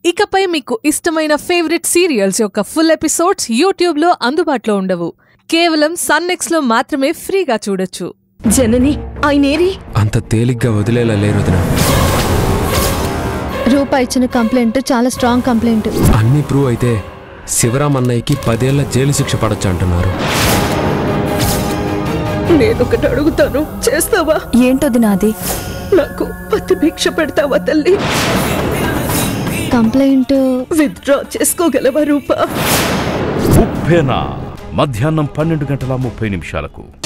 ఇకపై మీకు ఇష్టమైన ఫేవరెట్ సీరియల్స్ యొక్క ఫుల్ ఎపిసోడ్స్ యూట్యూబ్లో అందుబాటులో ఉండవు కేవలం సన్నెక్స్లో మాత్రమే ఫ్రీగా చూడొచ్చు జనని ఆయనేరి అంత తేలిగ్గా వదిలేలా లేరు వదిన రూపా ఇచ్చిన కంప్లైంట్ చాలా స్ట్రాంగ్ కంప్లైంట్ అన్ని ప్రూవ్ అయితే శివరాం అన్నయ్యకి పదేళ్ల జైలు శిక్ష పడొచ్చు అంటున్నారు నేనొకటి అడుగుతాను చేస్తావా ఏంటది నాది నాకు పత్తి భిక్ష పెడతావా తల్లి కంప్లైంట్ విత్డ్రా చేసుకోగలవా రూపా ఉప్పెన మధ్యాహ్నం పన్నెండు గంటల ముప్పై నిమిషాలకు